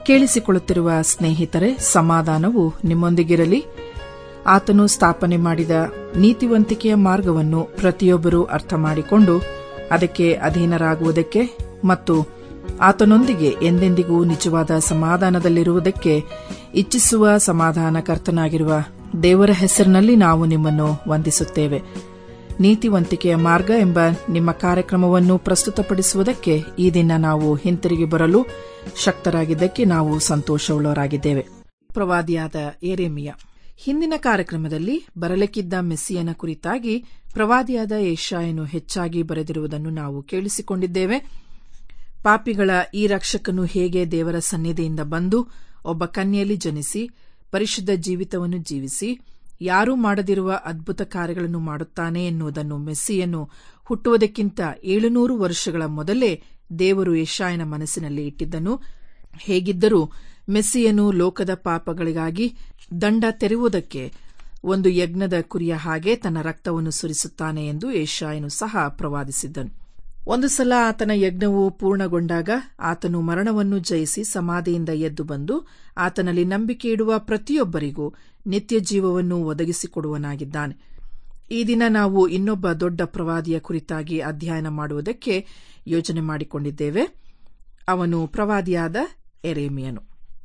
ಕೇಳಿಸಿಕೊಳ್ಳುತ್ತಿರುವ ಸ್ನೇಹಿತರೆ ಸಮಾಧಾನವು ನಿಮ್ಮೊಂದಿಗಿರಲಿ ಆತನು ಸ್ಥಾಪನೆ ಮಾಡಿದ ನೀತಿವಂತಿಕೆಯ ಮಾರ್ಗವನ್ನು ಪ್ರತಿಯೊಬ್ಬರೂ ಅರ್ಥ ಮಾಡಿಕೊಂಡು ಅದಕ್ಕೆ ಅಧೀನರಾಗುವುದಕ್ಕೆ ಮತ್ತು ಆತನೊಂದಿಗೆ ಎಂದೆಂದಿಗೂ ನಿಜವಾದ ಸಮಾಧಾನದಲ್ಲಿರುವುದಕ್ಕೆ ಇಚ್ಛಿಸುವ ಸಮಾಧಾನಕರ್ತನಾಗಿರುವ ದೇವರ ಹೆಸರಿನಲ್ಲಿ ನಾವು ನಿಮ್ಮನ್ನು ವಂದಿಸುತ್ತೇವೆ ನೀತಿವಂತಿಕೆಯ ಮಾರ್ಗ ಎಂಬ ನಿಮ್ಮ ಕಾರ್ಯಕ್ರಮವನ್ನು ಪ್ರಸ್ತುತಪಡಿಸುವುದಕ್ಕೆ ಈ ದಿನ ನಾವು ಹಿಂತಿರುಗಿ ಬರಲು ಶಕ್ತರಾಗಿದ್ದಕ್ಕೆ ನಾವು ಸಂತೋಷವುಳ್ಳವರಾಗಿದ್ದೇವೆ ಪ್ರವಾದಿಯಾದ ಏರೇಮಿಯ ಹಿಂದಿನ ಕಾರ್ಯಕ್ರಮದಲ್ಲಿ ಬರಲಿಕ್ಕಿದ್ದ ಮೆಸ್ಸಿಯನ ಕುರಿತಾಗಿ ಪ್ರವಾದಿಯಾದ ಏಷಾಯನು ಹೆಚ್ಚಾಗಿ ಬರೆದಿರುವುದನ್ನು ನಾವು ಕೇಳಿಸಿಕೊಂಡಿದ್ದೇವೆ ಪಾಪಿಗಳ ಈ ರಕ್ಷಕನು ಹೇಗೆ ದೇವರ ಸನ್ನಿಧಿಯಿಂದ ಬಂದು ಒಬ್ಬ ಕನ್ಯೆಯಲ್ಲಿ ಜನಿಸಿ ಪರಿಶುದ್ಧ ಜೀವಿತವನ್ನು ಜೀವಿಸಿ ಯಾರೂ ಮಾಡದಿರುವ ಅದ್ಭುತ ಕಾರ್ಯಗಳನ್ನು ಮಾಡುತ್ತಾನೆ ಎನ್ನುವುದನ್ನು ಮೆಸ್ಸಿಯನ್ನು ಹುಟ್ಟುವುದಕ್ಕಿಂತ ಏಳುನೂರು ವರ್ಷಗಳ ಮೊದಲೇ ದೇವರು ಯಶಾಯನ ಮನಸ್ಸಿನಲ್ಲಿ ಇಟ್ಟಿದ್ದನು ಹೇಗಿದ್ದರೂ ಮೆಸ್ಸಿಯನು ಲೋಕದ ಪಾಪಗಳಿಗಾಗಿ ದಂಡ ತೆರೆಯುವುದಕ್ಕೆ ಒಂದು ಯಜ್ಞದ ಕುರಿಯ ಹಾಗೆ ತನ್ನ ರಕ್ತವನ್ನು ಸುರಿಸುತ್ತಾನೆ ಎಂದು ಏಷಾಯನು ಸಹ ಪ್ರವಾದಿಸಿದ್ದನು ಒಂದು ಸಲ ಆತನ ಯಜ್ಞವು ಪೂರ್ಣಗೊಂಡಾಗ ಆತನು ಮರಣವನ್ನು ಜಯಿಸಿ ಸಮಾಧಿಯಿಂದ ಎದ್ದು ಬಂದು ಆತನಲ್ಲಿ ನಂಬಿಕೆ ಇಡುವ ಪ್ರತಿಯೊಬ್ಬರಿಗೂ ನಿತ್ಯ ಜೀವವನ್ನು ಒದಗಿಸಿಕೊಡುವನಾಗಿದ್ದಾನೆ ಈ ದಿನ ನಾವು ಇನ್ನೊಬ್ಬ ದೊಡ್ಡ ಪ್ರವಾದಿಯ ಕುರಿತಾಗಿ ಅಧ್ಯಯನ ಮಾಡುವುದಕ್ಕೆ ಯೋಜನೆ ಮಾಡಿಕೊಂಡಿದ್ದೇವೆ ಅವನು ಪ್ರವಾದಿಯಾದ ಎರೇಮಿಯನು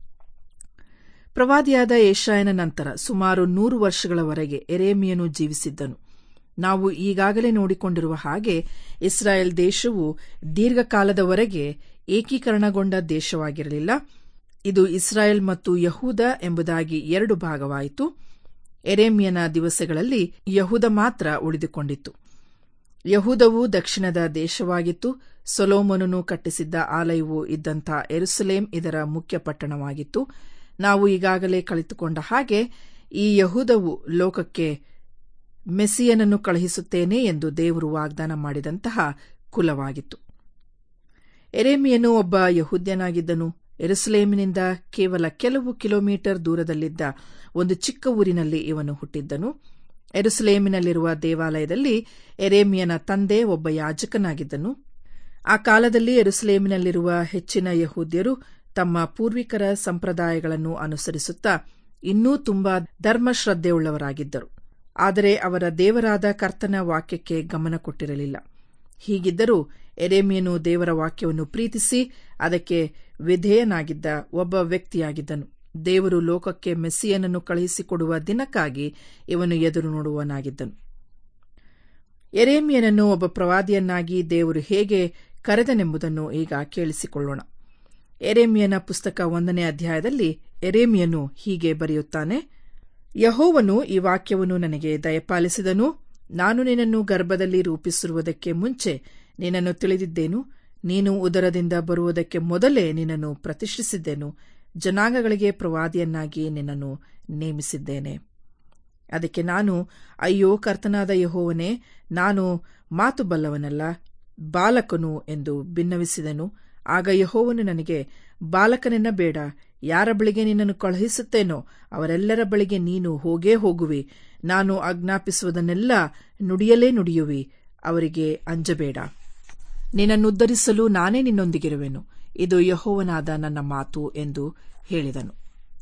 ಪ್ರವಾದಿಯಾದ ಏಷಾಯನ ನಂತರ ಸುಮಾರು ನೂರು ವರ್ಷಗಳವರೆಗೆ ಎರೇಮಿಯನು ಜೀವಿಸಿದ್ದನು ನಾವು ಈಗಾಗಲೇ ನೋಡಿಕೊಂಡಿರುವ ಹಾಗೆ ಇಸ್ರಾಯೇಲ್ ದೇಶವು ದೀರ್ಘಕಾಲದವರೆಗೆ ಏಕೀಕರಣಗೊಂಡ ದೇಶವಾಗಿರಲಿಲ್ಲ ಇದು ಇಸ್ರಾಯೇಲ್ ಮತ್ತು ಯಹೂದ ಎಂಬುದಾಗಿ ಎರಡು ಭಾಗವಾಯಿತು ಎರೇಮಿಯನ ದಿವಸಗಳಲ್ಲಿ ಯಹೂದ ಮಾತ್ರ ಉಳಿದುಕೊಂಡಿತ್ತು ಯಹೂದವು ದಕ್ಷಿಣದ ದೇಶವಾಗಿತ್ತು ಸೊಲೋಮನನು ಕಟ್ಟಿಸಿದ್ದ ಆಲಯವು ಇದ್ದಂಥ ಎರುಸಲೇಂ ಇದರ ಮುಖ್ಯ ಪಟ್ಟಣವಾಗಿತ್ತು ನಾವು ಈಗಾಗಲೇ ಕಲಿತುಕೊಂಡ ಹಾಗೆ ಈ ಯಹೂದವು ಲೋಕಕ್ಕೆ ಮೆಸ್ಸಿಯನನ್ನು ಕಳುಹಿಸುತ್ತೇನೆ ಎಂದು ದೇವರು ವಾಗ್ದಾನ ಮಾಡಿದಂತಹ ಕುಲವಾಗಿತ್ತು ಎರೇಮಿಯನು ಒಬ್ಬ ಯಹೂದ್ಯನಾಗಿದ್ದನು ಎರುಸಲೇಮಿನಿಂದ ಕೇವಲ ಕೆಲವು ಕಿಲೋಮೀಟರ್ ದೂರದಲ್ಲಿದ್ದ ಒಂದು ಚಿಕ್ಕ ಊರಿನಲ್ಲಿ ಇವನು ಹುಟ್ಟಿದ್ದನು ಎರುಸಲೇಮಿನಲ್ಲಿರುವ ದೇವಾಲಯದಲ್ಲಿ ಎರೇಮಿಯನ ತಂದೆ ಒಬ್ಬ ಯಾಜಕನಾಗಿದ್ದನು ಆ ಕಾಲದಲ್ಲಿ ಎರುಸಲೇಮಿನಲ್ಲಿರುವ ಹೆಚ್ಚಿನ ಯಹೂದ್ಯರು ತಮ್ಮ ಪೂರ್ವಿಕರ ಸಂಪ್ರದಾಯಗಳನ್ನು ಅನುಸರಿಸುತ್ತಾ ಇನ್ನೂ ತುಂಬಾ ಧರ್ಮಶ್ರದ್ಧೆಯುಳ್ಳವರಾಗಿದ್ದರು ಆದರೆ ಅವರ ದೇವರಾದ ಕರ್ತನ ವಾಕ್ಯಕ್ಕೆ ಗಮನ ಕೊಟ್ಟಿರಲಿಲ್ಲ ಹೀಗಿದ್ದರೂ ಎರೇಮಿಯನು ದೇವರ ವಾಕ್ಯವನ್ನು ಪ್ರೀತಿಸಿ ಅದಕ್ಕೆ ವಿಧೇಯನಾಗಿದ್ದ ಒಬ್ಬ ವ್ಯಕ್ತಿಯಾಗಿದ್ದನು ದೇವರು ಲೋಕಕ್ಕೆ ಮೆಸ್ಸಿಯನನ್ನು ಕಳುಹಿಸಿಕೊಡುವ ದಿನಕ್ಕಾಗಿ ಇವನು ಎದುರು ನೋಡುವನಾಗಿದ್ದನು ಎರೇಮಿಯನನ್ನು ಒಬ್ಬ ಪ್ರವಾದಿಯನ್ನಾಗಿ ದೇವರು ಹೇಗೆ ಕರೆದನೆಂಬುದನ್ನು ಈಗ ಕೇಳಿಸಿಕೊಳ್ಳೋಣ ಎರೇಮಿಯನ ಪುಸ್ತಕ ಒಂದನೇ ಅಧ್ಯಾಯದಲ್ಲಿ ಎರೇಮಿಯನು ಹೀಗೆ ಬರೆಯುತ್ತಾನೆ ಯಹೋವನು ಈ ವಾಕ್ಯವನ್ನು ನನಗೆ ದಯಪಾಲಿಸಿದನು ನಾನು ನಿನ್ನನ್ನು ಗರ್ಭದಲ್ಲಿ ರೂಪಿಸಿರುವುದಕ್ಕೆ ಮುಂಚೆ ನಿನ್ನನ್ನು ತಿಳಿದಿದ್ದೇನು ನೀನು ಉದರದಿಂದ ಬರುವುದಕ್ಕೆ ಮೊದಲೇ ನಿನ್ನನ್ನು ಪ್ರತಿಷ್ಠಿಸಿದ್ದೆನು ಜನಾಂಗಗಳಿಗೆ ಪ್ರವಾದಿಯನ್ನಾಗಿ ನಿನ್ನನ್ನು ನೇಮಿಸಿದ್ದೇನೆ ಅದಕ್ಕೆ ನಾನು ಅಯ್ಯೋ ಕರ್ತನಾದ ಯಹೋವನೇ ನಾನು ಮಾತು ಬಲ್ಲವನಲ್ಲ ಬಾಲಕನು ಎಂದು ಭಿನ್ನವಿಸಿದನು ಆಗ ಯಹೋವನು ನನಗೆ ಬಾಲಕನೆನ್ನ ಬೇಡ ಯಾರ ಬಳಿಗೆ ನಿನ್ನನ್ನು ಕಳುಹಿಸುತ್ತೇನೋ ಅವರೆಲ್ಲರ ಬಳಿಗೆ ನೀನು ಹೋಗೇ ಹೋಗುವಿ ನಾನು ಆಜ್ಞಾಪಿಸುವುದನ್ನೆಲ್ಲ ನುಡಿಯಲೇ ನುಡಿಯುವಿ ಅವರಿಗೆ ಅಂಜಬೇಡ ನಿನ್ನನ್ನುದ್ಧರಿಸಲು ನಾನೇ ನಿನ್ನೊಂದಿಗಿರುವೆನು ಇದು ಯಹೋವನಾದ ನನ್ನ ಮಾತು ಎಂದು ಹೇಳಿದನು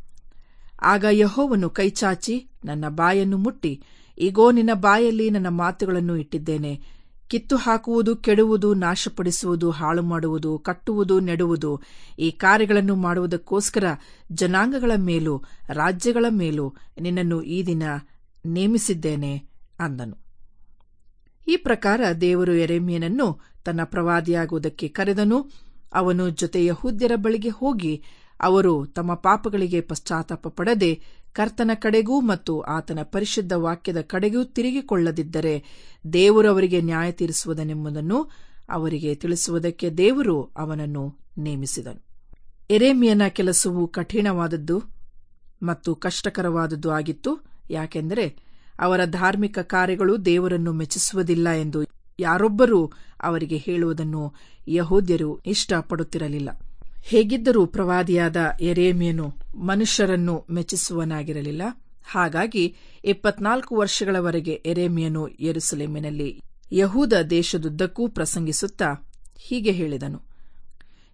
ಆಗ ಯಹೋವನು ಕೈಚಾಚಿ ನನ್ನ ಬಾಯನ್ನು ಮುಟ್ಟಿ ಈಗೋ ನಿನ್ನ ಬಾಯಲ್ಲಿ ನನ್ನ ಮಾತುಗಳನ್ನು ಇಟ್ಟಿದ್ದೇನೆ ಕಿತ್ತು ಹಾಕುವುದು ಕೆಡುವುದು ನಾಶಪಡಿಸುವುದು ಹಾಳು ಮಾಡುವುದು ಕಟ್ಟುವುದು ನೆಡುವುದು ಈ ಕಾರ್ಯಗಳನ್ನು ಮಾಡುವುದಕ್ಕೋಸ್ಕರ ಜನಾಂಗಗಳ ಮೇಲೂ ರಾಜ್ಯಗಳ ಮೇಲೂ ನಿನ್ನನ್ನು ಈ ದಿನ ನೇಮಿಸಿದ್ದೇನೆ ಅಂದನು ಈ ಪ್ರಕಾರ ದೇವರು ಎರೆಮಿಯನನ್ನು ತನ್ನ ಪ್ರವಾದಿಯಾಗುವುದಕ್ಕೆ ಕರೆದನು ಅವನು ಜೊತೆ ಯಹೂದ್ಯರ ಬಳಿಗೆ ಹೋಗಿ ಅವರು ತಮ್ಮ ಪಾಪಗಳಿಗೆ ಪಶ್ಚಾತ್ತಾಪ ಪಡದೆ ಕರ್ತನ ಕಡೆಗೂ ಮತ್ತು ಆತನ ಪರಿಶುದ್ಧ ವಾಕ್ಯದ ಕಡೆಗೂ ತಿರುಗಿಕೊಳ್ಳದಿದ್ದರೆ ದೇವರು ಅವರಿಗೆ ನ್ಯಾಯ ತೀರಿಸುವುದನೆಂಬುದನ್ನು ಅವರಿಗೆ ತಿಳಿಸುವುದಕ್ಕೆ ದೇವರು ಅವನನ್ನು ನೇಮಿಸಿದನು ಎರೇಮಿಯನ ಕೆಲಸವು ಕಠಿಣವಾದದ್ದು ಮತ್ತು ಕಷ್ಟಕರವಾದದ್ದು ಆಗಿತ್ತು ಯಾಕೆಂದರೆ ಅವರ ಧಾರ್ಮಿಕ ಕಾರ್ಯಗಳು ದೇವರನ್ನು ಮೆಚ್ಚಿಸುವುದಿಲ್ಲ ಎಂದು ಯಾರೊಬ್ಬರೂ ಅವರಿಗೆ ಹೇಳುವುದನ್ನು ಯಹೋದ್ಯರು ಇಷ್ಟಪಡುತ್ತಿರಲಿಲ್ಲ ಹೇಗಿದ್ದರೂ ಪ್ರವಾದಿಯಾದ ಎರೇಮಿಯನು ಮನುಷ್ಯರನ್ನು ಮೆಚ್ಚಿಸುವನಾಗಿರಲಿಲ್ಲ ಹಾಗಾಗಿ ಇಪ್ಪತ್ನಾಲ್ಕು ವರ್ಷಗಳವರೆಗೆ ಎರೇಮಿಯನು ಯೆರೂಸಲೇಮಿನಲ್ಲಿ ಯಹೂದ ದೇಶದುದ್ದಕ್ಕೂ ಪ್ರಸಂಗಿಸುತ್ತಾ ಹೀಗೆ ಹೇಳಿದನು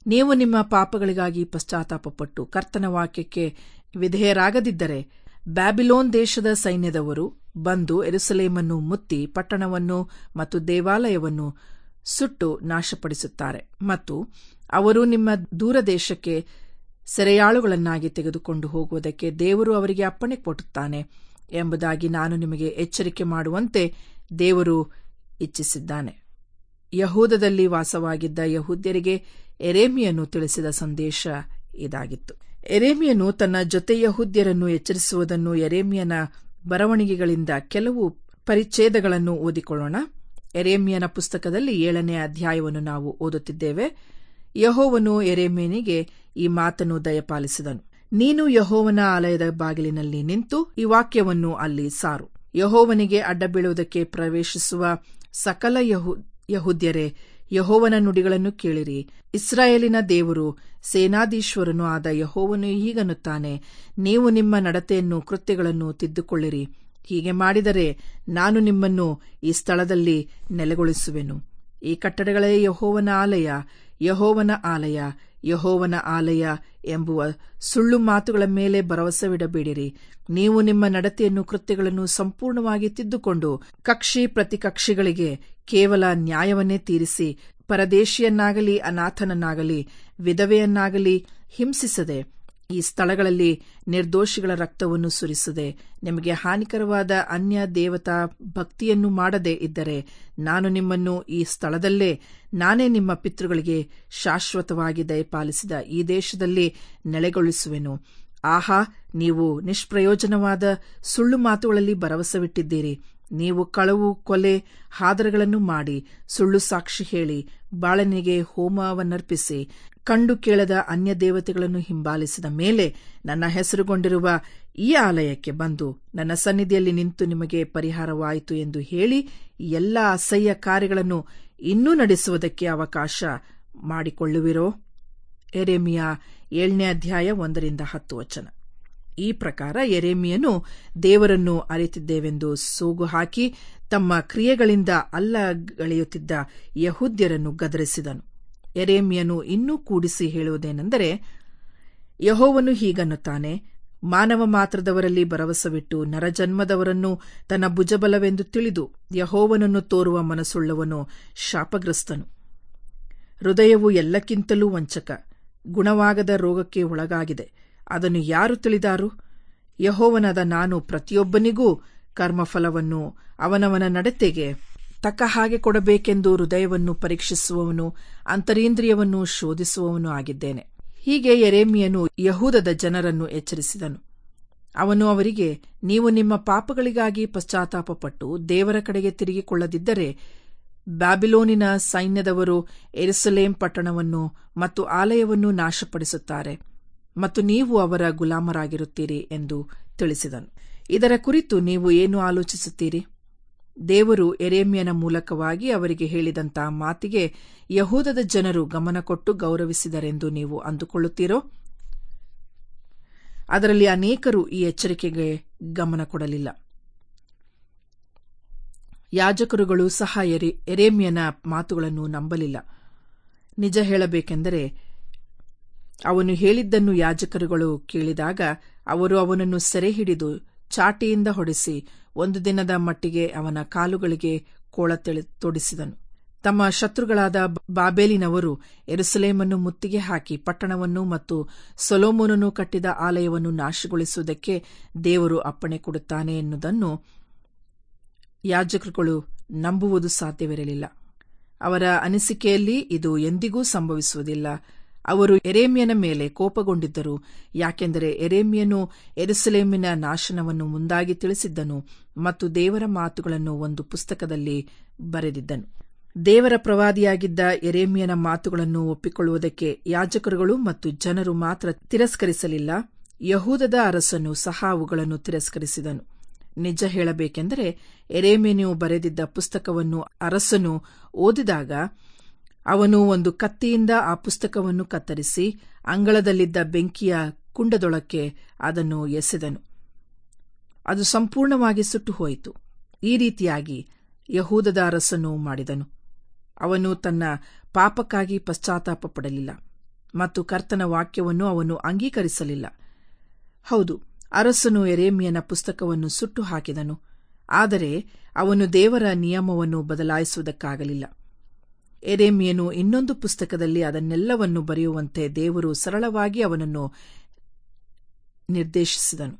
ನೀವು ನಿಮ್ಮ ಪಾಪಗಳಿಗಾಗಿ ಪಶ್ಚಾತ್ತಾಪಪಟ್ಟು ಕರ್ತನ ವಾಕ್ಯಕ್ಕೆ ವಿಧೇಯರಾಗದಿದ್ದರೆ ಬ್ಯಾಬಿಲೋನ್ ದೇಶದ ಸೈನ್ಯದವರು ಬಂದು ಎರುಸಲೇಮನ್ನು ಮುತ್ತಿ ಪಟ್ಟಣವನ್ನು ಮತ್ತು ದೇವಾಲಯವನ್ನು ಸುಟ್ಟು ನಾಶಪಡಿಸುತ್ತಾರೆ ಮತ್ತು ಅವರು ನಿಮ್ಮ ದೂರ ದೇಶಕ್ಕೆ ಸೆರೆಯಾಳುಗಳನ್ನಾಗಿ ತೆಗೆದುಕೊಂಡು ಹೋಗುವುದಕ್ಕೆ ದೇವರು ಅವರಿಗೆ ಅಪ್ಪಣೆ ಕೊಡುತ್ತಾನೆ ಎಂಬುದಾಗಿ ನಾನು ನಿಮಗೆ ಎಚ್ಚರಿಕೆ ಮಾಡುವಂತೆ ದೇವರು ಇಚ್ಛಿಸಿದ್ದಾನೆ ಯಹೂದದಲ್ಲಿ ವಾಸವಾಗಿದ್ದ ಯಹೂದ್ಯರಿಗೆ ಎರೇಮಿಯನ್ನು ತಿಳಿಸಿದ ಸಂದೇಶ ಇದಾಗಿತ್ತು ಎರೇಮಿಯನು ತನ್ನ ಜೊತೆ ಯಹೂದ್ಯರನ್ನು ಎಚ್ಚರಿಸುವುದನ್ನು ಎರೇಮಿಯನ ಬರವಣಿಗೆಗಳಿಂದ ಕೆಲವು ಪರಿಚ್ಛೇದಗಳನ್ನು ಓದಿಕೊಳ್ಳೋಣ ಎರೇಮಿಯನ ಪುಸ್ತಕದಲ್ಲಿ ಏಳನೇ ಅಧ್ಯಾಯವನ್ನು ನಾವು ಓದುತ್ತಿದ್ದೇವೆ ಯಹೋವನು ಎರೇಮಿಯನಿಗೆ ಈ ಮಾತನ್ನು ದಯಪಾಲಿಸಿದನು ನೀನು ಯಹೋವನ ಆಲಯದ ಬಾಗಿಲಿನಲ್ಲಿ ನಿಂತು ಈ ವಾಕ್ಯವನ್ನು ಅಲ್ಲಿ ಸಾರು ಯಹೋವನಿಗೆ ಅಡ್ಡ ಬೀಳುವುದಕ್ಕೆ ಪ್ರವೇಶಿಸುವ ಸಕಲ ಯಹೂದ್ಯರೇ ಯಹೋವನ ನುಡಿಗಳನ್ನು ಕೇಳಿರಿ ಇಸ್ರಾಯೇಲಿನ ದೇವರು ಸೇನಾಧೀಶ್ವರನು ಆದ ಯಹೋವನು ಹೀಗನ್ನುತ್ತಾನೆ ನೀವು ನಿಮ್ಮ ನಡತೆಯನ್ನು ಕೃತ್ಯಗಳನ್ನು ತಿದ್ದುಕೊಳ್ಳಿರಿ ಹೀಗೆ ಮಾಡಿದರೆ ನಾನು ನಿಮ್ಮನ್ನು ಈ ಸ್ಥಳದಲ್ಲಿ ನೆಲೆಗೊಳಿಸುವೆನು ಈ ಕಟ್ಟಡಗಳೇ ಯಹೋವನ ಆಲಯ ಯಹೋವನ ಆಲಯ ಯಹೋವನ ಆಲಯ ಎಂಬುವ ಸುಳ್ಳು ಮಾತುಗಳ ಮೇಲೆ ಭರವಸವಿಡಬೇಡಿರಿ ನೀವು ನಿಮ್ಮ ನಡತೆಯನ್ನು ಕೃತ್ಯಗಳನ್ನು ಸಂಪೂರ್ಣವಾಗಿ ತಿದ್ದುಕೊಂಡು ಕಕ್ಷಿ ಪ್ರತಿಕಕ್ಷಿಗಳಿಗೆ ಕೇವಲ ನ್ಯಾಯವನ್ನೇ ತೀರಿಸಿ ಪರದೇಶಿಯನ್ನಾಗಲಿ ಅನಾಥನನ್ನಾಗಲಿ ವಿಧವೆಯನ್ನಾಗಲಿ ಹಿಂಸಿಸದೆ ಈ ಸ್ಥಳಗಳಲ್ಲಿ ನಿರ್ದೋಷಿಗಳ ರಕ್ತವನ್ನು ಸುರಿಸದೆ ನಿಮಗೆ ಹಾನಿಕರವಾದ ಅನ್ಯ ದೇವತಾ ಭಕ್ತಿಯನ್ನು ಮಾಡದೆ ಇದ್ದರೆ ನಾನು ನಿಮ್ಮನ್ನು ಈ ಸ್ಥಳದಲ್ಲೇ ನಾನೇ ನಿಮ್ಮ ಪಿತೃಗಳಿಗೆ ಶಾಶ್ವತವಾಗಿ ದಯಪಾಲಿಸಿದ ಈ ದೇಶದಲ್ಲಿ ನೆಲೆಗೊಳಿಸುವೆನು ಆಹಾ ನೀವು ನಿಷ್ಪ್ರಯೋಜನವಾದ ಸುಳ್ಳು ಮಾತುಗಳಲ್ಲಿ ಭರವಸವಿಟ್ಟಿದ್ದೀರಿ ನೀವು ಕಳವು ಕೊಲೆ ಹಾದರಗಳನ್ನು ಮಾಡಿ ಸುಳ್ಳು ಸಾಕ್ಷಿ ಹೇಳಿ ಬಾಳನಿಗೆ ಹೋಮವನ್ನರ್ಪಿಸಿ ಕಂಡು ಕೇಳದ ಅನ್ಯ ದೇವತೆಗಳನ್ನು ಹಿಂಬಾಲಿಸಿದ ಮೇಲೆ ನನ್ನ ಹೆಸರುಗೊಂಡಿರುವ ಈ ಆಲಯಕ್ಕೆ ಬಂದು ನನ್ನ ಸನ್ನಿಧಿಯಲ್ಲಿ ನಿಂತು ನಿಮಗೆ ಪರಿಹಾರವಾಯಿತು ಎಂದು ಹೇಳಿ ಎಲ್ಲ ಅಸಹ್ಯ ಕಾರ್ಯಗಳನ್ನು ಇನ್ನೂ ನಡೆಸುವುದಕ್ಕೆ ಅವಕಾಶ ಮಾಡಿಕೊಳ್ಳುವಿರೋ ಎರೆಮಿಯ ಏಳನೇ ಅಧ್ಯಾಯ ಒಂದರಿಂದ ಹತ್ತು ವಚನ ಈ ಪ್ರಕಾರ ಎರೇಮಿಯನು ದೇವರನ್ನು ಅರಿತಿದ್ದೇವೆಂದು ಸೋಗು ಹಾಕಿ ತಮ್ಮ ಕ್ರಿಯೆಗಳಿಂದ ಅಲ್ಲಗಳೆಯುತ್ತಿದ್ದ ಯಹೂದ್ಯರನ್ನು ಗದರಿಸಿದನು ಎರೇಮಿಯನು ಇನ್ನೂ ಕೂಡಿಸಿ ಹೇಳುವುದೇನೆಂದರೆ ಯಹೋವನು ಹೀಗನ್ನುತ್ತಾನೆ ಮಾನವ ಮಾತ್ರದವರಲ್ಲಿ ಭರವಸವಿಟ್ಟು ನರಜನ್ಮದವರನ್ನು ತನ್ನ ಭುಜಬಲವೆಂದು ತಿಳಿದು ಯಹೋವನನ್ನು ತೋರುವ ಮನಸ್ಸುಳ್ಳವನು ಶಾಪಗ್ರಸ್ತನು ಹೃದಯವು ಎಲ್ಲಕ್ಕಿಂತಲೂ ವಂಚಕ ಗುಣವಾಗದ ರೋಗಕ್ಕೆ ಒಳಗಾಗಿದೆ ಅದನ್ನು ಯಾರು ತಿಳಿದಾರು ಯಹೋವನಾದ ನಾನು ಪ್ರತಿಯೊಬ್ಬನಿಗೂ ಕರ್ಮಫಲವನ್ನು ಅವನವನ ನಡತೆಗೆ ತಕ್ಕ ಹಾಗೆ ಕೊಡಬೇಕೆಂದು ಹೃದಯವನ್ನು ಪರೀಕ್ಷಿಸುವವನು ಅಂತರೀಂದ್ರಿಯವನ್ನು ಶೋಧಿಸುವವನು ಆಗಿದ್ದೇನೆ ಹೀಗೆ ಎರೇಮಿಯನು ಯಹೂದದ ಜನರನ್ನು ಎಚ್ಚರಿಸಿದನು ಅವನು ಅವರಿಗೆ ನೀವು ನಿಮ್ಮ ಪಾಪಗಳಿಗಾಗಿ ಪಶ್ಚಾತ್ತಾಪಪಟ್ಟು ದೇವರ ಕಡೆಗೆ ತಿರುಗಿಕೊಳ್ಳದಿದ್ದರೆ ಬ್ಯಾಬಿಲೋನಿನ ಸೈನ್ಯದವರು ಎರುಸಲೇಂ ಪಟ್ಟಣವನ್ನು ಮತ್ತು ಆಲಯವನ್ನು ನಾಶಪಡಿಸುತ್ತಾರೆ ಮತ್ತು ನೀವು ಅವರ ಗುಲಾಮರಾಗಿರುತ್ತೀರಿ ಎಂದು ತಿಳಿಸಿದನು ಇದರ ಕುರಿತು ನೀವು ಏನು ಆಲೋಚಿಸುತ್ತೀರಿ ದೇವರು ಎರೇಮಿಯನ ಮೂಲಕವಾಗಿ ಅವರಿಗೆ ಹೇಳಿದಂತಹ ಮಾತಿಗೆ ಯಹೂದದ ಜನರು ಗಮನ ಕೊಟ್ಟು ಗೌರವಿಸಿದರೆಂದು ನೀವು ಅಂದುಕೊಳ್ಳುತ್ತೀರೋ ಅದರಲ್ಲಿ ಅನೇಕರು ಈ ಎಚ್ಚರಿಕೆಗೆ ಗಮನ ಕೊಡಲಿಲ್ಲ ಯಾಜಕರುಗಳು ಸಹ ಎರೇಮಿಯನ ಮಾತುಗಳನ್ನು ನಂಬಲಿಲ್ಲ ನಿಜ ಹೇಳಬೇಕೆಂದರೆ ಅವನು ಹೇಳಿದ್ದನ್ನು ಯಾಜಕರುಗಳು ಕೇಳಿದಾಗ ಅವರು ಅವನನ್ನು ಸೆರೆ ಹಿಡಿದು ಚಾಟಿಯಿಂದ ಹೊಡೆಸಿ ಒಂದು ದಿನದ ಮಟ್ಟಿಗೆ ಅವನ ಕಾಲುಗಳಿಗೆ ಕೋಳ ತೊಡಿಸಿದನು ತಮ್ಮ ಶತ್ರುಗಳಾದ ಬಾಬೇಲಿನವರು ಎರುಸಲೇಮನ್ನು ಮುತ್ತಿಗೆ ಹಾಕಿ ಪಟ್ಟಣವನ್ನು ಮತ್ತು ಸೊಲೋಮೋನನು ಕಟ್ಟಿದ ಆಲಯವನ್ನು ನಾಶಗೊಳಿಸುವುದಕ್ಕೆ ದೇವರು ಅಪ್ಪಣೆ ಕೊಡುತ್ತಾನೆ ಎನ್ನುವುದನ್ನು ಯಾಜಕರುಗಳು ನಂಬುವುದು ಸಾಧ್ಯವಿರಲಿಲ್ಲ ಅವರ ಅನಿಸಿಕೆಯಲ್ಲಿ ಇದು ಎಂದಿಗೂ ಸಂಭವಿಸುವುದಿಲ್ಲ ಅವರು ಎರೇಮಿಯನ ಮೇಲೆ ಕೋಪಗೊಂಡಿದ್ದರು ಯಾಕೆಂದರೆ ಎರೇಮಿಯನು ಎರುಸಲೇಮಿನ ನಾಶನವನ್ನು ಮುಂದಾಗಿ ತಿಳಿಸಿದ್ದನು ಮತ್ತು ದೇವರ ಮಾತುಗಳನ್ನು ಒಂದು ಪುಸ್ತಕದಲ್ಲಿ ಬರೆದಿದ್ದನು ದೇವರ ಪ್ರವಾದಿಯಾಗಿದ್ದ ಎರೇಮಿಯನ ಮಾತುಗಳನ್ನು ಒಪ್ಪಿಕೊಳ್ಳುವುದಕ್ಕೆ ಯಾಜಕರುಗಳು ಮತ್ತು ಜನರು ಮಾತ್ರ ತಿರಸ್ಕರಿಸಲಿಲ್ಲ ಯಹೂದದ ಅರಸನು ಸಹ ಅವುಗಳನ್ನು ತಿರಸ್ಕರಿಸಿದನು ನಿಜ ಹೇಳಬೇಕೆಂದರೆ ಎರೇಮಿಯನು ಬರೆದಿದ್ದ ಪುಸ್ತಕವನ್ನು ಅರಸನು ಓದಿದಾಗ ಅವನು ಒಂದು ಕತ್ತಿಯಿಂದ ಆ ಪುಸ್ತಕವನ್ನು ಕತ್ತರಿಸಿ ಅಂಗಳದಲ್ಲಿದ್ದ ಬೆಂಕಿಯ ಕುಂಡದೊಳಕ್ಕೆ ಅದನ್ನು ಎಸೆದನು ಅದು ಸಂಪೂರ್ಣವಾಗಿ ಸುಟ್ಟು ಹೋಯಿತು ಈ ರೀತಿಯಾಗಿ ಯಹೂದದ ಅರಸನು ಮಾಡಿದನು ಅವನು ತನ್ನ ಪಾಪಕ್ಕಾಗಿ ಪಶ್ಚಾತ್ತಾಪ ಪಡಲಿಲ್ಲ ಮತ್ತು ಕರ್ತನ ವಾಕ್ಯವನ್ನು ಅವನು ಅಂಗೀಕರಿಸಲಿಲ್ಲ ಹೌದು ಅರಸನು ಎರೇಮಿಯನ ಪುಸ್ತಕವನ್ನು ಸುಟ್ಟು ಹಾಕಿದನು ಆದರೆ ಅವನು ದೇವರ ನಿಯಮವನ್ನು ಬದಲಾಯಿಸುವುದಕ್ಕಾಗಲಿಲ್ಲ ಎರೇಮಿಯನು ಇನ್ನೊಂದು ಪುಸ್ತಕದಲ್ಲಿ ಅದನ್ನೆಲ್ಲವನ್ನು ಬರೆಯುವಂತೆ ದೇವರು ಸರಳವಾಗಿ ಅವನನ್ನು ನಿರ್ದೇಶಿಸಿದನು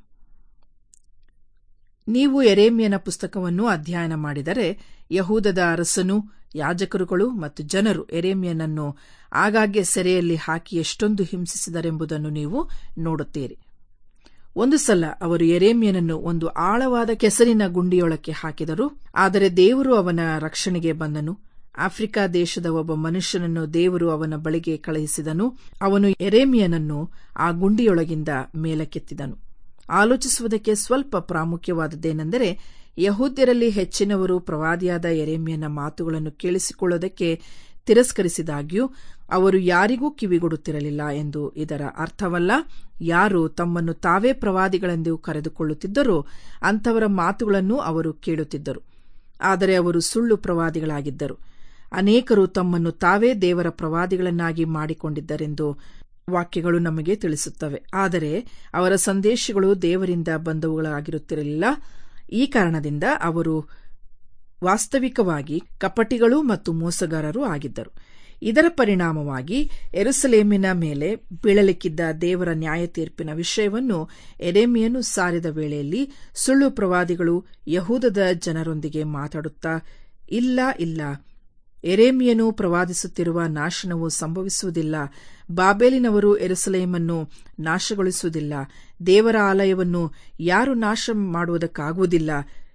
ನೀವು ಎರೇಮಿಯನ ಪುಸ್ತಕವನ್ನು ಅಧ್ಯಯನ ಮಾಡಿದರೆ ಯಹೂದದ ಅರಸನು ಯಾಜಕರುಗಳು ಮತ್ತು ಜನರು ಎರೇಮಿಯನನ್ನು ಆಗಾಗ್ಗೆ ಸೆರೆಯಲ್ಲಿ ಹಾಕಿ ಎಷ್ಟೊಂದು ಹಿಂಸಿಸಿದರೆಂಬುದನ್ನು ನೀವು ನೋಡುತ್ತೀರಿ ಒಂದು ಸಲ ಅವರು ಎರೇಮಿಯನನ್ನು ಒಂದು ಆಳವಾದ ಕೆಸರಿನ ಗುಂಡಿಯೊಳಕ್ಕೆ ಹಾಕಿದರು ಆದರೆ ದೇವರು ಅವನ ರಕ್ಷಣೆಗೆ ಬಂದನು ಆಫ್ರಿಕಾ ದೇಶದ ಒಬ್ಬ ಮನುಷ್ಯನನ್ನು ದೇವರು ಅವನ ಬಳಿಗೆ ಕಳುಹಿಸಿದನು ಅವನು ಎರೇಮಿಯನನ್ನು ಆ ಗುಂಡಿಯೊಳಗಿಂದ ಮೇಲಕ್ಕೆತ್ತಿದನು ಆಲೋಚಿಸುವುದಕ್ಕೆ ಸ್ವಲ್ಪ ಪ್ರಾಮುಖ್ಯವಾದದ್ದೇನೆಂದರೆ ಯಹೂದ್ಯರಲ್ಲಿ ಹೆಚ್ಚಿನವರು ಪ್ರವಾದಿಯಾದ ಎರೇಮಿಯನ ಮಾತುಗಳನ್ನು ಕೇಳಿಸಿಕೊಳ್ಳುವುದಕ್ಕೆ ತಿರಸ್ಕರಿಸಿದಾಗ್ಯೂ ಅವರು ಯಾರಿಗೂ ಕಿವಿಗೊಡುತ್ತಿರಲಿಲ್ಲ ಎಂದು ಇದರ ಅರ್ಥವಲ್ಲ ಯಾರು ತಮ್ಮನ್ನು ತಾವೇ ಪ್ರವಾದಿಗಳೆಂದು ಕರೆದುಕೊಳ್ಳುತ್ತಿದ್ದರೋ ಅಂಥವರ ಮಾತುಗಳನ್ನು ಅವರು ಕೇಳುತ್ತಿದ್ದರು ಆದರೆ ಅವರು ಸುಳ್ಳು ಪ್ರವಾದಿಗಳಾಗಿದ್ದರು ಅನೇಕರು ತಮ್ಮನ್ನು ತಾವೇ ದೇವರ ಪ್ರವಾದಿಗಳನ್ನಾಗಿ ಮಾಡಿಕೊಂಡಿದ್ದರೆಂದು ವಾಕ್ಯಗಳು ನಮಗೆ ತಿಳಿಸುತ್ತವೆ ಆದರೆ ಅವರ ಸಂದೇಶಗಳು ದೇವರಿಂದ ಬಂದವುಗಳಾಗಿರುತ್ತಿರಲಿಲ್ಲ ಈ ಕಾರಣದಿಂದ ಅವರು ವಾಸ್ತವಿಕವಾಗಿ ಕಪಟಿಗಳು ಮತ್ತು ಮೋಸಗಾರರು ಆಗಿದ್ದರು ಇದರ ಪರಿಣಾಮವಾಗಿ ಎರುಸಲೇಮಿನ ಮೇಲೆ ಬೀಳಲಿಕ್ಕಿದ್ದ ದೇವರ ನ್ಯಾಯ ತೀರ್ಪಿನ ವಿಷಯವನ್ನು ಎರೇಮಿಯನು ಸಾರಿದ ವೇಳೆಯಲ್ಲಿ ಸುಳ್ಳು ಪ್ರವಾದಿಗಳು ಯಹೂದದ ಜನರೊಂದಿಗೆ ಮಾತಾಡುತ್ತಾ ಇಲ್ಲ ಇಲ್ಲ ಎರೇಮಿಯನು ಪ್ರವಾದಿಸುತ್ತಿರುವ ನಾಶನವು ಸಂಭವಿಸುವುದಿಲ್ಲ ಬಾಬೇಲಿನವರು ಎರುಸಲೇಮನ್ನು ನಾಶಗೊಳಿಸುವುದಿಲ್ಲ ದೇವರ ಆಲಯವನ್ನು ಯಾರು ನಾಶ ಮಾಡುವುದಕ್ಕಾಗುವುದಿಲ್ಲ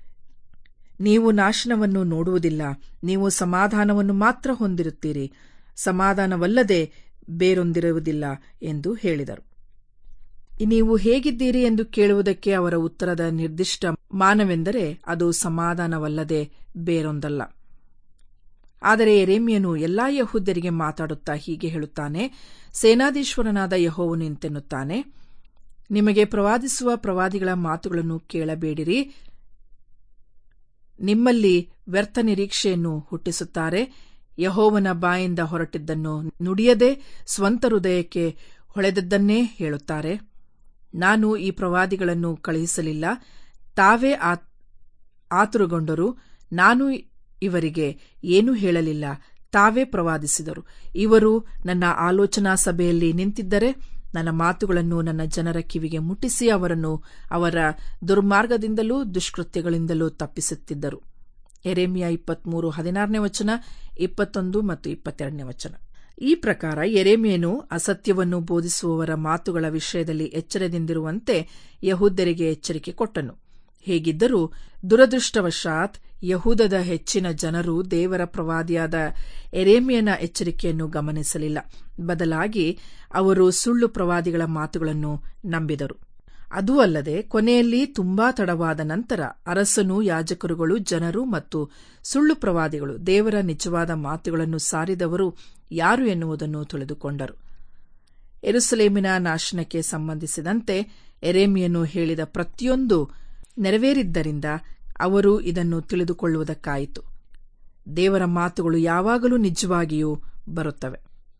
ನೀವು ನಾಶನವನ್ನು ನೋಡುವುದಿಲ್ಲ ನೀವು ಸಮಾಧಾನವನ್ನು ಮಾತ್ರ ಹೊಂದಿರುತ್ತೀರಿ ಸಮಾಧಾನವಲ್ಲದೆ ಬೇರೊಂದಿರುವುದಿಲ್ಲ ಎಂದು ಹೇಳಿದರು ನೀವು ಹೇಗಿದ್ದೀರಿ ಎಂದು ಕೇಳುವುದಕ್ಕೆ ಅವರ ಉತ್ತರದ ನಿರ್ದಿಷ್ಟ ಮಾನವೆಂದರೆ ಅದು ಸಮಾಧಾನವಲ್ಲದೆ ಬೇರೊಂದಲ್ಲ ಆದರೆ ಎರೇಮಿಯನು ಎಲ್ಲಾ ಯಹೂದ್ಯರಿಗೆ ಮಾತಾಡುತ್ತಾ ಹೀಗೆ ಹೇಳುತ್ತಾನೆ ಸೇನಾಧೀಶ್ವರನಾದ ಯಹೋವನು ಇಂತೆನ್ನುತ್ತಾನೆ ನಿಮಗೆ ಪ್ರವಾದಿಸುವ ಪ್ರವಾದಿಗಳ ಮಾತುಗಳನ್ನು ಕೇಳಬೇಡಿರಿ ನಿಮ್ಮಲ್ಲಿ ವ್ಯರ್ಥ ನಿರೀಕ್ಷೆಯನ್ನು ಹುಟ್ಟಿಸುತ್ತಾರೆ ಯಹೋವನ ಬಾಯಿಂದ ಹೊರಟಿದ್ದನ್ನು ನುಡಿಯದೆ ಸ್ವಂತ ಹೃದಯಕ್ಕೆ ಹೊಳೆದದ್ದನ್ನೇ ಹೇಳುತ್ತಾರೆ ನಾನು ಈ ಪ್ರವಾದಿಗಳನ್ನು ಕಳುಹಿಸಲಿಲ್ಲ ತಾವೇ ಆತುರಗೊಂಡರು ನಾನು ಇವರಿಗೆ ಏನೂ ಹೇಳಲಿಲ್ಲ ತಾವೇ ಪ್ರವಾದಿಸಿದರು ಇವರು ನನ್ನ ಆಲೋಚನಾ ಸಭೆಯಲ್ಲಿ ನಿಂತಿದ್ದರೆ ನನ್ನ ಮಾತುಗಳನ್ನು ನನ್ನ ಜನರ ಕಿವಿಗೆ ಮುಟ್ಟಿಸಿ ಅವರನ್ನು ಅವರ ದುರ್ಮಾರ್ಗದಿಂದಲೂ ದುಷ್ಕೃತ್ಯಗಳಿಂದಲೂ ತಪ್ಪಿಸುತ್ತಿದ್ದರು ಎರೇಮಿಯಾ ಇಪ್ಪತ್ಮೂರು ಹದಿನಾರನೇ ವಚನ ಇಪ್ಪತ್ತೊಂದು ಮತ್ತು ಇಪ್ಪತ್ತೆರಡನೇ ವಚನ ಈ ಪ್ರಕಾರ ಎರೇಮಿಯನು ಅಸತ್ಯವನ್ನು ಬೋಧಿಸುವವರ ಮಾತುಗಳ ವಿಷಯದಲ್ಲಿ ಎಚ್ಚರದಿಂದಿರುವಂತೆ ಯಹೂದ್ಯರಿಗೆ ಎಚ್ಚರಿಕೆ ಕೊಟ್ಟನು ಹೇಗಿದ್ದರೂ ದುರದೃಷ್ಟವಶಾತ್ ಯಹೂದದ ಹೆಚ್ಚಿನ ಜನರು ದೇವರ ಪ್ರವಾದಿಯಾದ ಎರೇಮಿಯನ ಎಚ್ಚರಿಕೆಯನ್ನು ಗಮನಿಸಲಿಲ್ಲ ಬದಲಾಗಿ ಅವರು ಸುಳ್ಳು ಪ್ರವಾದಿಗಳ ಮಾತುಗಳನ್ನು ನಂಬಿದರು ಅದೂ ಅಲ್ಲದೆ ಕೊನೆಯಲ್ಲಿ ತುಂಬಾ ತಡವಾದ ನಂತರ ಅರಸನು ಯಾಜಕರುಗಳು ಜನರು ಮತ್ತು ಸುಳ್ಳು ಪ್ರವಾದಿಗಳು ದೇವರ ನಿಜವಾದ ಮಾತುಗಳನ್ನು ಸಾರಿದವರು ಯಾರು ಎನ್ನುವುದನ್ನು ತಿಳಿದುಕೊಂಡರು ಎರುಸಲೇಮಿನ ನಾಶನಕ್ಕೆ ಸಂಬಂಧಿಸಿದಂತೆ ಎರೇಮಿಯನು ಹೇಳಿದ ಪ್ರತಿಯೊಂದು ನೆರವೇರಿದ್ದರಿಂದ ಅವರು ಇದನ್ನು ತಿಳಿದುಕೊಳ್ಳುವುದಕ್ಕಾಯಿತು ದೇವರ ಮಾತುಗಳು ಯಾವಾಗಲೂ ನಿಜವಾಗಿಯೂ ಬರುತ್ತವೆ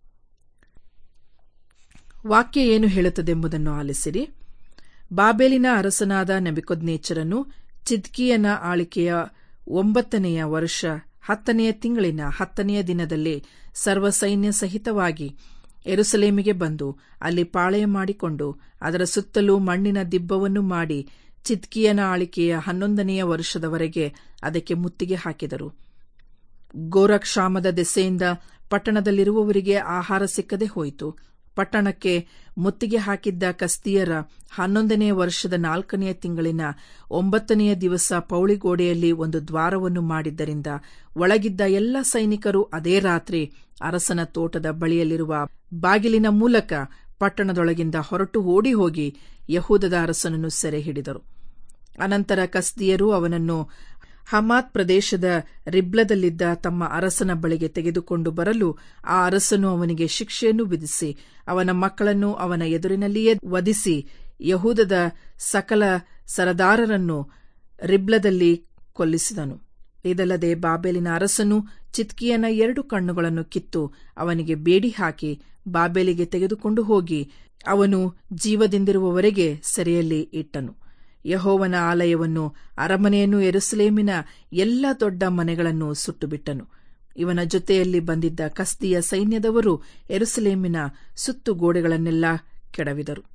ವಾಕ್ಯ ಏನು ಹೇಳುತ್ತದೆಂಬುದನ್ನು ಆಲಿಸಿರಿ ಬಾಬೇಲಿನ ಅರಸನಾದ ನಬಿಕೊದ್ನೇಚರನು ಚಿದ್ಕಿಯನ ಆಳಿಕೆಯ ಒಂಬತ್ತನೆಯ ವರ್ಷ ಹತ್ತನೆಯ ತಿಂಗಳಿನ ಹತ್ತನೆಯ ದಿನದಲ್ಲಿ ಸರ್ವಸೈನ್ಯ ಸಹಿತವಾಗಿ ಎರುಸಲೇಮಿಗೆ ಬಂದು ಅಲ್ಲಿ ಪಾಳೆಯ ಮಾಡಿಕೊಂಡು ಅದರ ಸುತ್ತಲೂ ಮಣ್ಣಿನ ದಿಬ್ಬವನ್ನು ಮಾಡಿ ಚಿದ್ಕಿಯನ ಆಳಿಕೆಯ ಹನ್ನೊಂದನೆಯ ವರ್ಷದವರೆಗೆ ಅದಕ್ಕೆ ಮುತ್ತಿಗೆ ಹಾಕಿದರು ಗೋರಕ್ಷಾಮದ ದೆಸೆಯಿಂದ ಪಟ್ಟಣದಲ್ಲಿರುವವರಿಗೆ ಆಹಾರ ಸಿಕ್ಕದೆ ಹೋಯಿತು ಪಟ್ಟಣಕ್ಕೆ ಮುತ್ತಿಗೆ ಹಾಕಿದ್ದ ಕಸ್ತಿಯರ ಹನ್ನೊಂದನೆಯ ವರ್ಷದ ನಾಲ್ಕನೆಯ ತಿಂಗಳಿನ ಒಂಬತ್ತನೆಯ ದಿವಸ ಪೌಳಿಗೋಡೆಯಲ್ಲಿ ಒಂದು ದ್ವಾರವನ್ನು ಮಾಡಿದ್ದರಿಂದ ಒಳಗಿದ್ದ ಎಲ್ಲ ಸೈನಿಕರು ಅದೇ ರಾತ್ರಿ ಅರಸನ ತೋಟದ ಬಳಿಯಲ್ಲಿರುವ ಬಾಗಿಲಿನ ಮೂಲಕ ಪಟ್ಟಣದೊಳಗಿಂದ ಹೊರಟು ಓಡಿ ಹೋಗಿ ಯಹೂದದ ಅರಸನನ್ನು ಸೆರೆ ಹಿಡಿದರು ಅನಂತರ ಕಸ್ದಿಯರು ಅವನನ್ನು ಹಮಾತ್ ಪ್ರದೇಶದ ರಿಬ್ಲದಲ್ಲಿದ್ದ ತಮ್ಮ ಅರಸನ ಬಳಿಗೆ ತೆಗೆದುಕೊಂಡು ಬರಲು ಆ ಅರಸನು ಅವನಿಗೆ ಶಿಕ್ಷೆಯನ್ನು ವಿಧಿಸಿ ಅವನ ಮಕ್ಕಳನ್ನು ಅವನ ಎದುರಿನಲ್ಲಿಯೇ ವಧಿಸಿ ಯಹೂದದ ಸಕಲ ಸರದಾರರನ್ನು ರಿಬ್ಲದಲ್ಲಿ ಕೊಲ್ಲಿಸಿದನು ಇದಲ್ಲದೆ ಬಾಬೇಲಿನ ಅರಸನು ಚಿತ್ಕಿಯನ ಎರಡು ಕಣ್ಣುಗಳನ್ನು ಕಿತ್ತು ಅವನಿಗೆ ಬೇಡಿ ಹಾಕಿ ಬಾಬೇಲಿಗೆ ತೆಗೆದುಕೊಂಡು ಹೋಗಿ ಅವನು ಜೀವದಿಂದಿರುವವರೆಗೆ ಸೆರೆಯಲ್ಲಿ ಇಟ್ಟನು ಯಹೋವನ ಆಲಯವನ್ನು ಅರಮನೆಯನ್ನು ಎರುಸಲೇಮಿನ ಎಲ್ಲ ದೊಡ್ಡ ಮನೆಗಳನ್ನು ಸುಟ್ಟುಬಿಟ್ಟನು ಇವನ ಜೊತೆಯಲ್ಲಿ ಬಂದಿದ್ದ ಕಸ್ತಿಯ ಸೈನ್ಯದವರು ಎರುಸಲೇಮಿನ ಸುತ್ತು ಗೋಡೆಗಳನ್ನೆಲ್ಲ ಕೆಡವಿದರು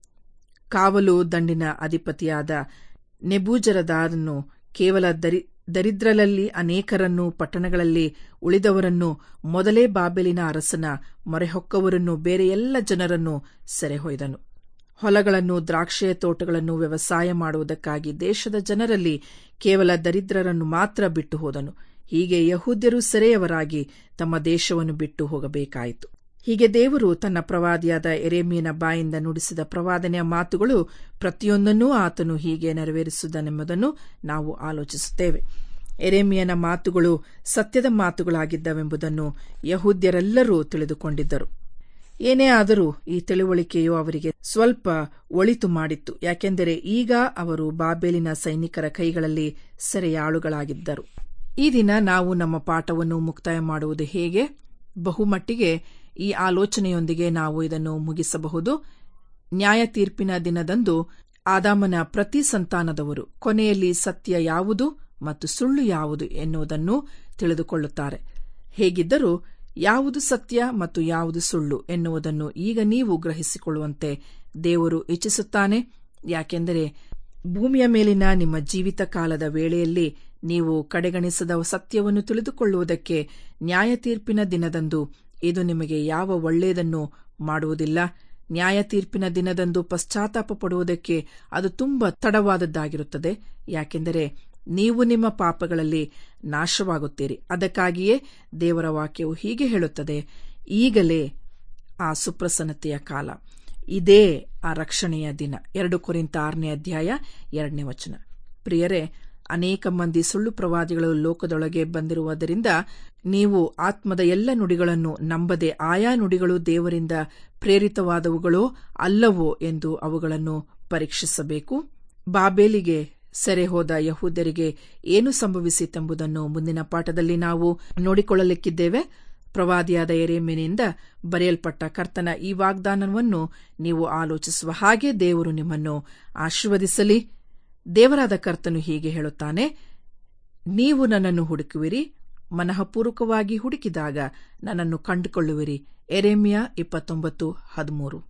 ಕಾವಲು ದಂಡಿನ ಅಧಿಪತಿಯಾದ ನೆಬೂಜರದಾರನು ಕೇವಲ ದರಿ ದರಿದ್ರರಲ್ಲಿ ಅನೇಕರನ್ನು ಪಟ್ಟಣಗಳಲ್ಲಿ ಉಳಿದವರನ್ನು ಮೊದಲೇ ಬಾಬೆಲಿನ ಅರಸನ ಮೊರೆಹೊಕ್ಕವರನ್ನು ಬೇರೆ ಎಲ್ಲ ಜನರನ್ನು ಸೆರೆಹೊಯ್ದನು ಹೊಲಗಳನ್ನು ದ್ರಾಕ್ಷೆಯ ತೋಟಗಳನ್ನು ವ್ಯವಸಾಯ ಮಾಡುವುದಕ್ಕಾಗಿ ದೇಶದ ಜನರಲ್ಲಿ ಕೇವಲ ದರಿದ್ರರನ್ನು ಮಾತ್ರ ಬಿಟ್ಟು ಹೋದನು ಹೀಗೆ ಯಹೂದ್ಯರು ಸೆರೆಯವರಾಗಿ ತಮ್ಮ ದೇಶವನ್ನು ಬಿಟ್ಟು ಹೋಗಬೇಕಾಯಿತು ಹೀಗೆ ದೇವರು ತನ್ನ ಪ್ರವಾದಿಯಾದ ಎರೇಮಿಯನ ಬಾಯಿಂದ ನುಡಿಸಿದ ಪ್ರವಾದನೆಯ ಮಾತುಗಳು ಪ್ರತಿಯೊಂದನ್ನೂ ಆತನು ಹೀಗೆ ನೆರವೇರಿಸುವುದನೆಂಬುದನ್ನು ನಾವು ಆಲೋಚಿಸುತ್ತೇವೆ ಎರೇಮಿಯನ ಮಾತುಗಳು ಸತ್ಯದ ಮಾತುಗಳಾಗಿದ್ದವೆಂಬುದನ್ನು ಯಹೂದ್ಯರೆಲ್ಲರೂ ತಿಳಿದುಕೊಂಡಿದ್ದರು ಏನೇ ಆದರೂ ಈ ತಿಳುವಳಿಕೆಯು ಅವರಿಗೆ ಸ್ವಲ್ಪ ಒಳಿತು ಮಾಡಿತ್ತು ಯಾಕೆಂದರೆ ಈಗ ಅವರು ಬಾಬೇಲಿನ ಸೈನಿಕರ ಕೈಗಳಲ್ಲಿ ಸೆರೆಯಾಳುಗಳಾಗಿದ್ದರು ಈ ದಿನ ನಾವು ನಮ್ಮ ಪಾಠವನ್ನು ಮುಕ್ತಾಯ ಮಾಡುವುದು ಹೇಗೆ ಬಹುಮಟ್ಟಿಗೆ ಈ ಆಲೋಚನೆಯೊಂದಿಗೆ ನಾವು ಇದನ್ನು ಮುಗಿಸಬಹುದು ನ್ಯಾಯ ತೀರ್ಪಿನ ದಿನದಂದು ಆದಾಮನ ಪ್ರತಿ ಸಂತಾನದವರು ಕೊನೆಯಲ್ಲಿ ಸತ್ಯ ಯಾವುದು ಮತ್ತು ಸುಳ್ಳು ಯಾವುದು ಎನ್ನುವುದನ್ನು ತಿಳಿದುಕೊಳ್ಳುತ್ತಾರೆ ಹೇಗಿದ್ದರೂ ಯಾವುದು ಸತ್ಯ ಮತ್ತು ಯಾವುದು ಸುಳ್ಳು ಎನ್ನುವುದನ್ನು ಈಗ ನೀವು ಗ್ರಹಿಸಿಕೊಳ್ಳುವಂತೆ ದೇವರು ಇಚ್ಛಿಸುತ್ತಾನೆ ಯಾಕೆಂದರೆ ಭೂಮಿಯ ಮೇಲಿನ ನಿಮ್ಮ ಜೀವಿತ ಕಾಲದ ವೇಳೆಯಲ್ಲಿ ನೀವು ಕಡೆಗಣಿಸದ ಸತ್ಯವನ್ನು ತಿಳಿದುಕೊಳ್ಳುವುದಕ್ಕೆ ನ್ಯಾಯ ತೀರ್ಪಿನ ದಿನದಂದು ಇದು ನಿಮಗೆ ಯಾವ ಒಳ್ಳೆಯದನ್ನು ಮಾಡುವುದಿಲ್ಲ ನ್ಯಾಯ ತೀರ್ಪಿನ ದಿನದಂದು ಪಶ್ಚಾತ್ತಾಪ ಪಡುವುದಕ್ಕೆ ಅದು ತುಂಬಾ ತಡವಾದದ್ದಾಗಿರುತ್ತದೆ ಯಾಕೆಂದರೆ ನೀವು ನಿಮ್ಮ ಪಾಪಗಳಲ್ಲಿ ನಾಶವಾಗುತ್ತೀರಿ ಅದಕ್ಕಾಗಿಯೇ ದೇವರ ವಾಕ್ಯವು ಹೀಗೆ ಹೇಳುತ್ತದೆ ಈಗಲೇ ಆ ಸುಪ್ರಸನ್ನತೆಯ ಕಾಲ ಇದೇ ಆ ರಕ್ಷಣೆಯ ದಿನ ಎರಡು ಕುರಿತ ಆರನೇ ಅಧ್ಯಾಯ ಎರಡನೇ ವಚನ ಪ್ರಿಯರೇ ಅನೇಕ ಮಂದಿ ಸುಳ್ಳು ಪ್ರವಾದಿಗಳು ಲೋಕದೊಳಗೆ ಬಂದಿರುವುದರಿಂದ ನೀವು ಆತ್ಮದ ಎಲ್ಲ ನುಡಿಗಳನ್ನು ನಂಬದೆ ಆಯಾ ನುಡಿಗಳು ದೇವರಿಂದ ಪ್ರೇರಿತವಾದವುಗಳೋ ಅಲ್ಲವೋ ಎಂದು ಅವುಗಳನ್ನು ಪರೀಕ್ಷಿಸಬೇಕು ಬಾಬೇಲಿಗೆ ಸೆರೆ ಹೋದ ಯಹೂದ್ಯರಿಗೆ ಏನು ಸಂಭವಿಸಿತೆಂಬುದನ್ನು ಮುಂದಿನ ಪಾಠದಲ್ಲಿ ನಾವು ನೋಡಿಕೊಳ್ಳಲಿಕ್ಕಿದ್ದೇವೆ ಪ್ರವಾದಿಯಾದ ಎರೆಮೇನಿಂದ ಬರೆಯಲ್ಪಟ್ಟ ಕರ್ತನ ಈ ವಾಗ್ದಾನವನ್ನು ನೀವು ಆಲೋಚಿಸುವ ಹಾಗೆ ದೇವರು ನಿಮ್ಮನ್ನು ಆಶೀರ್ವದಿಸಲಿ ದೇವರಾದ ಕರ್ತನು ಹೀಗೆ ಹೇಳುತ್ತಾನೆ ನೀವು ನನ್ನನ್ನು ಹುಡುಕುವಿರಿ ಮನಃಪೂರ್ವಕವಾಗಿ ಹುಡುಕಿದಾಗ ನನ್ನನ್ನು ಕಂಡುಕೊಳ್ಳುವಿರಿ ಎರೆಮಿಯಾ ಇಪ್ಪತ್ತೊಂಬತ್ತು ಹದಿಮೂರು